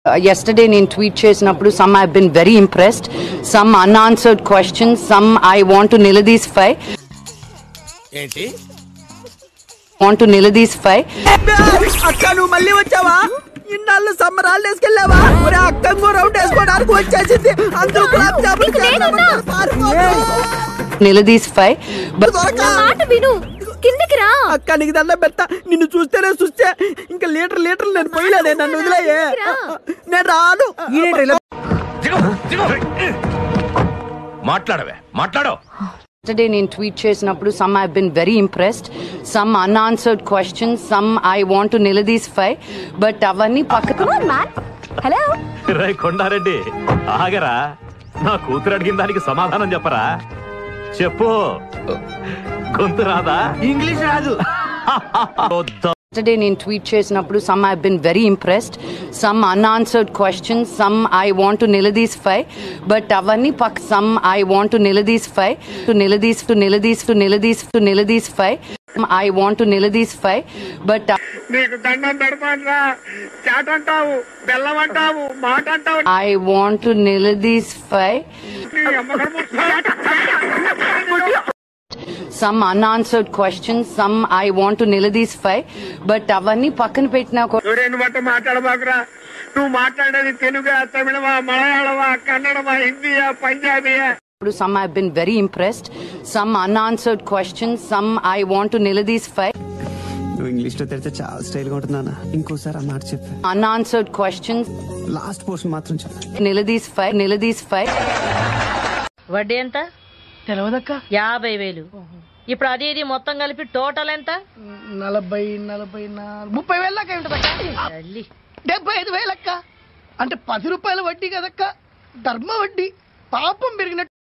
yesterday నేను tweet చేసినప్పుడు some I been very impressed some unanswered questions some I want to నిలదీస్ఫై ఏంటి want to నిలదీస్ఫై అక్క నువ్వు మళ్ళీ వచ్చావా ఇన్నాళ్ళు సమ్మర్ హాలిడేస్ వెళ్ళావా ఒరే అక్క ఇంకో రౌండ్ వేసుకోవడానికి వచ్చేసింది అందరూ గులాబ్ జామున్ చేద్దామంటారు. పారిపో. నిలదీస్ఫై బట్ దొరక. మాట విను కిందికి రా అక్క నీకు దండం పెడతా నిన్ను చూస్తేనే చూస్తే ఇంకా లీటర్ లీటర్ నేను పోయలేదే నన్ను వదిలేయే నేను రాను మాట్లాడవే మాట్లాడో yesterday నేను ట్వీట్ చేసినప్పుడు some I been very impressed some unanswered questions some I want to నిలదీస్ఫై బట్ అవన్నీ పక్కన హలో రే కొండారెడ్డి ఆగరా నా కూతురు అడిగిన దానికి సమాధానం చెప్పరా చెప్పు గొంతు రాదా ఇంగ్లీష్ రాదు yesterday నేను ట్వీట్ చేసినప్పుడు some I been very impressed some unanswered questions some I want to నిలదీస్ఫై బట్ అవన్నీ పక్క సమ్ ఐ వాంట్ టు నిలదీస్ఫై టు నిలదీస్ టు నిలదీస్ టు నిలదీస్ టు నిలదీస్ఫై ఐ వాంట్ టు నిలదీస్ఫై బట్ నీకు దండం పెడతాన్రా చాట్ అంటావు బెల్లం అంటావు మాట అంటావు ఐ వాంట్ టు నిలదీస్ఫై నీ అమ్మగారు some unanswered questions some I want to నిలదీస్ఫై బట్ అవన్నీ పక్కన పెట్టినా కూడా సూర్యుని బట్టి మాట్లాడబాకురా నువ్వు మాట్లాడేది తెలుగా తమిళమా మలయాళమా కన్నడమా హిందీయా పంజాబీయా ఇప్పుడు some I been very impressed some unanswered questions some I want to నిలదీస్ఫై నువ్వు ఇంగ్లీష్ లో తెరిస్తే చాలా స్టైల్ గా ఉంటుందా ఇంకోసారి ఆ మాట చెప్పు unanswered questions లాస్ట్ పోర్షన్ మాత్రం చెప్పు నిలదీస్ఫై నిలదీస్ఫై వడ్డీ ఎంత తెలవదక్క యాభై వేలు ఇప్పుడు అది ఇది మొత్తం కలిపి టోటల్ ఎంత నలభై నలభై నాలుగు ముప్పై వేలు దాకా ఉంటుందక్క తల్లి డెబ్బై ఐదు వేలక్క అంటే పది రూపాయల వడ్డీ కదక్క ధర్మ వడ్డీ పాపం పెరిగినట్టు